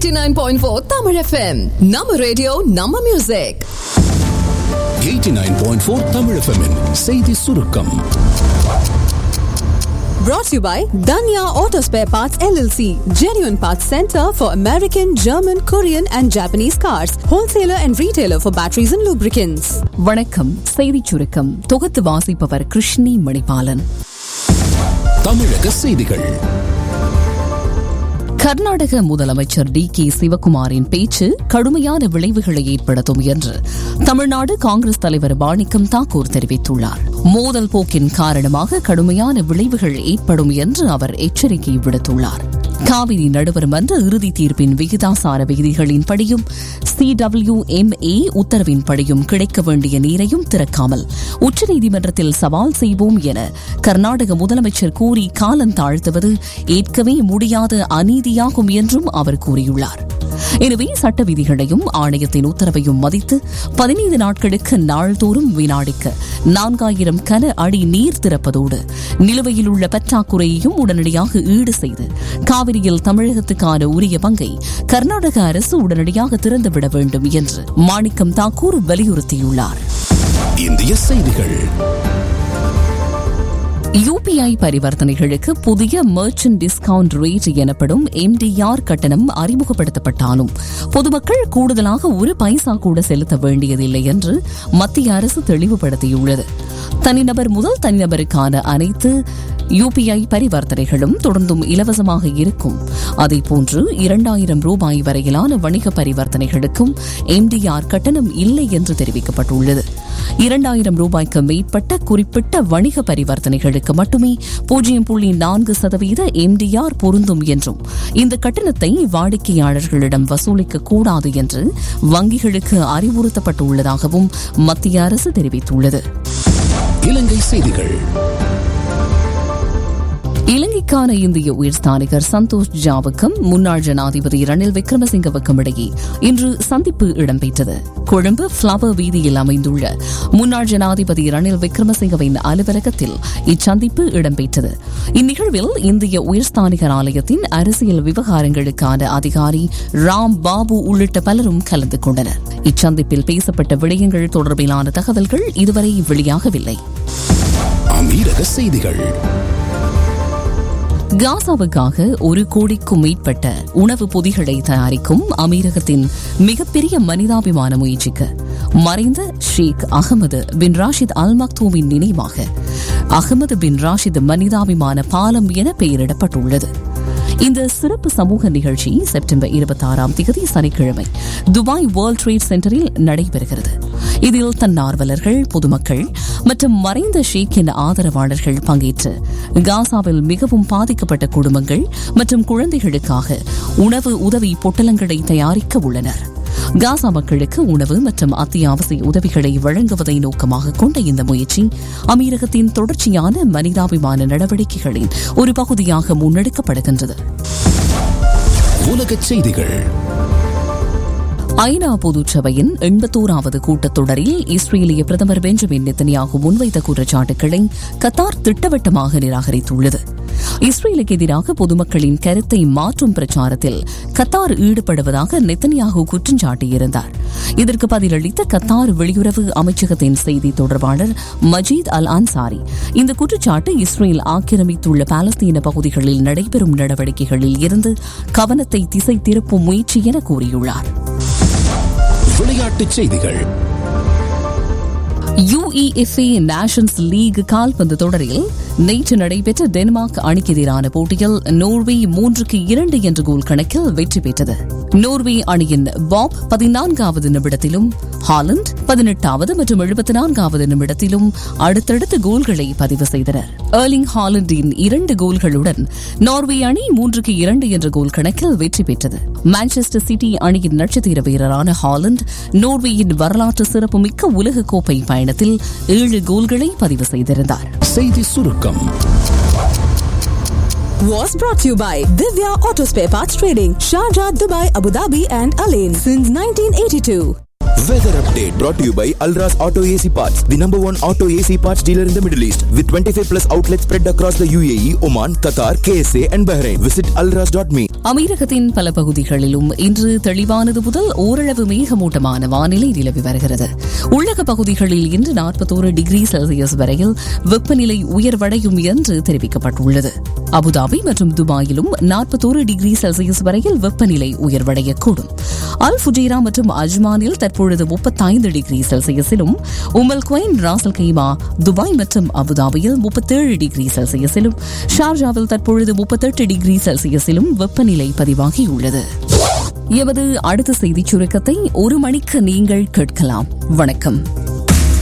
89.4 Tamil FM. நம்ம radio நம்ம music 89.4 Tamil FM -இன் செய்தி சுருக்கம் brought to you by Danya Auto Spare Parts LLC, genuine parts center for American, German, Korean and Japanese cars, wholesaler and retailer for batteries and lubricants. வணக்கம் செய்திச் சுருக்கம் தொகுத்து வாசிப்பவர் கிருஷ்ணி மணிபாலன் தமிழக செய்திகள் கர்நாடக முதலமைச்சர் டி கே சிவக்குமாரின் பேச்சு கடுமையான விளைவுகளை ஏற்படுத்தும் என்று தமிழ்நாடு காங்கிரஸ் தலைவர் மாணிக்கம் தாக்கூர் தெரிவித்துள்ளார் மோதல் போக்கின் காரணமாக கடுமையான விளைவுகள் ஏற்படும் என்று அவர் எச்சரிக்கை விடுத்துள்ளார் காவிரி நடுவர் மன்ற இறுதி தீர்ப்பின் விகிதாசார விதிகளின்படியும் சிடபிள்யூஎம்ஏ உத்தரவின்படியும் கிடைக்க வேண்டிய நீரையும் திறக்காமல் உச்சநீதிமன்றத்தில் சவால் செய்வோம் என கர்நாடக முதலமைச்சர் கூறி காலம் தாழ்த்துவது ஏற்கவே முடியாத அநீதியாகும் என்றும் அவர் கூறியுள்ளார் எனவே சட்ட விதிகளையும் ஆணையத்தின் உத்தரவையும் மதித்து பதினைந்து நாட்களுக்கு நாள்தோறும் வினாடிக்கு நான்காயிரம் கன அடி நீர் திறப்பதோடு நிலுவையில் உள்ள பற்றாக்குறையையும் உடனடியாக ஈடு செய்து காவிரியில் தமிழகத்துக்கான உரிய பங்கை கர்நாடக அரசு உடனடியாக திறந்துவிட வேண்டும் என்று மாணிக்கம் தாக்கூர் வலியுறுத்தியுள்ளார் இந்திய செய்திகள் யுபிஐ பரிவர்த்தனைகளுக்கு புதிய மர்ச்சன்ட் டிஸ்கவுண்ட் ரேட் எனப்படும் எம்டிஆர் கட்டணம் அறிமுகப்படுத்தப்பட்டாலும் பொதுமக்கள் கூடுதலாக ஒரு பைசா கூட செலுத்த வேண்டியதில்லை என்று மத்திய அரசு தெளிவுபடுத்தியுள்ளது தனிநபர் முதல் தனிநபருக்கான அனைத்து யுபிஐ பரிவர்த்தனைகளும் தொடர்ந்தும் இலவசமாக இருக்கும் அதேபோன்று இரண்டாயிரம் ரூபாய் வரையிலான வணிக பரிவர்த்தனைகளுக்கும் எம்டிஆர் கட்டணம் இல்லை என்று தெரிவிக்கப்பட்டுள்ளது இரண்டாயிரம் ரூபாய்க்கு மேற்பட்ட குறிப்பிட்ட வணிக பரிவர்த்தனைகளுக்கு மட்டுமே பூஜ்ஜியம் புள்ளி நான்கு சதவீத எம்டிஆர் பொருந்தும் என்றும் இந்த கட்டணத்தை வாடிக்கையாளர்களிடம் வசூலிக்க கூடாது என்று வங்கிகளுக்கு அறிவுறுத்தப்பட்டுள்ளதாகவும் மத்திய அரசு தெரிவித்துள்ளது இலங்கை செய்திகள் இலங்கைக்கான இந்திய உயர்ஸ்தானிகர் சந்தோஷ் ஜாவுக்கும் முன்னாள் ஜனாதிபதி ரணில் விக்ரமசிங்கவுக்கும் இடையே இன்று சந்திப்பு இடம்பெற்றது கொழும்பு பிளவர் வீதியில் அமைந்துள்ள முன்னாள் ஜனாதிபதி ரணில் விக்ரமசிங்கவின் அலுவலகத்தில் இச்சந்திப்பு இடம்பெற்றது இந்நிகழ்வில் இந்திய உயர்ஸ்தானிகர் ஆலயத்தின் அரசியல் விவகாரங்களுக்கான அதிகாரி ராம் பாபு உள்ளிட்ட பலரும் கலந்து கொண்டனர் இச்சந்திப்பில் பேசப்பட்ட விடயங்கள் தொடர்பிலான தகவல்கள் இதுவரை வெளியாகவில்லை அமீரக செய்திகள் காசாவுக்காக ஒரு கோடிக்கும் மேற்பட்ட உணவு பொதிகளை தயாரிக்கும் அமீரகத்தின் மிகப்பெரிய மனிதாபிமான முயற்சிக்கு மறைந்த ஷேக் அகமது பின் ராஷித் அல் மக்தூமின் நினைவாக அகமது பின் ராஷித் மனிதாபிமான பாலம் என பெயரிடப்பட்டுள்ளது இந்த சிறப்பு சமூக நிகழ்ச்சி செப்டம்பர் இருபத்தி ஆறாம் தேதி சனிக்கிழமை துபாய் வேர்ல்ட் ட்ரேட் சென்டரில் நடைபெறுகிறது இதில் தன்னார்வலர்கள் பொதுமக்கள் மற்றும் மறைந்த ஷேக்கின் ஆதரவாளர்கள் பங்கேற்று காசாவில் மிகவும் பாதிக்கப்பட்ட குடும்பங்கள் மற்றும் குழந்தைகளுக்காக உணவு உதவி பொட்டலங்களை தயாரிக்க உள்ளனர் காசா மக்களுக்கு உணவு மற்றும் அத்தியாவசிய உதவிகளை வழங்குவதை நோக்கமாக கொண்ட இந்த முயற்சி அமீரகத்தின் தொடர்ச்சியான மனிதாபிமான நடவடிக்கைகளின் ஒரு பகுதியாக முன்னெடுக்கப்படுகின்றது உலக செய்திகள் ஐநா பொதுச்சபையின் எண்பத்தோராவது கூட்டத்தொடரில் இஸ்ரேலிய பிரதமர் பெஞ்சமின் நெத்தனியாகு முன்வைத்த குற்றச்சாட்டுகளை கத்தார் திட்டவட்டமாக நிராகரித்துள்ளது இஸ்ரேலுக்கு எதிராக பொதுமக்களின் கருத்தை மாற்றும் பிரச்சாரத்தில் கத்தார் ஈடுபடுவதாக நெத்தனியாகு குற்றம் சாட்டியிருந்தார் இதற்கு பதிலளித்த கத்தார் வெளியுறவு அமைச்சகத்தின் செய்தி தொடர்பாளர் மஜீத் அல் அன்சாரி இந்த குற்றச்சாட்டு இஸ்ரேல் ஆக்கிரமித்துள்ள பாலஸ்தீன பகுதிகளில் நடைபெறும் நடவடிக்கைகளில் இருந்து கவனத்தை திசை திருப்பும் முயற்சி என கூறியுள்ளார் விளையாட்டுச் செய்திகள் யுஇஎஃப்ஏ நேஷன்ஸ் லீக் கால்பந்து தொடரில் நேற்று நடைபெற்ற டென்மார்க் அணிக்கு எதிரான போட்டியில் நோர்வே மூன்றுக்கு இரண்டு என்ற கோல் கணக்கில் வெற்றி பெற்றது நோர்வே அணியின் பாப் பதினான்காவது நிமிடத்திலும் ஹாலண்ட் பதினெட்டாவது மற்றும் எழுபத்தி நான்காவது நிமிடத்திலும் அடுத்தடுத்த கோல்களை பதிவு செய்தனர் ஏர்லிங் ஹாலண்டின் இரண்டு கோல்களுடன் நார்வே அணி மூன்றுக்கு இரண்டு என்ற கோல் கணக்கில் வெற்றி பெற்றது மான்செஸ்டர் சிட்டி அணியின் நட்சத்திர வீரரான ஹாலண்ட் நோர்வேயின் வரலாற்று சிறப்புமிக்க உலகக்கோப்பை பயணத்தில் ஏழு கோல்களை பதிவு செய்திருந்தார் செய்தி சுருக்கம் Was brought to you by Divya Auto Spare Parts Trading, Sharjah, Dubai, Abu Dhabi, and Alain since 1982. Weather update brought to you by Alras Auto AC Parts, the number one auto AC parts dealer in the Middle East, with 25 plus outlets spread across the UAE, Oman, Qatar, KSA, and Bahrain. Visit alras.me. அமீரகத்தின் பல பகுதிகளிலும் இன்று தெளிவானது முதல் ஓரளவு மேகமூட்டமான வானிலை நிலவி வருகிறது உள்ளக பகுதிகளில் இன்று நாற்பத்தோரு டிகிரி செல்சியஸ் வரையில் வெப்பநிலை உயர்வடையும் என்று தெரிவிக்கப்பட்டுள்ளது அபுதாபி மற்றும் துபாயிலும் நாற்பத்தோரு டிகிரி செல்சியஸ் வரையில் வெப்பநிலை உயர்வடையக்கூடும் அல் ஃபுஜைரா மற்றும் அஜ்மானில் தற்பொழுது முப்பத்தைந்து டிகிரி செல்சியஸிலும் உமல் குவைன் ராசல் கைமா துபாய் மற்றும் அபுதாபியில் முப்பத்தேழு டிகிரி செல்சியஸிலும் ஷார்ஜாவில் தற்பொழுது முப்பத்தெட்டு டிகிரி செல்சியஸிலும் வெப்பநிலை பதிவாகியுள்ளது எமது அடுத்த செய்திச் சுருக்கத்தை ஒரு மணிக்கு நீங்கள் கேட்கலாம் வணக்கம்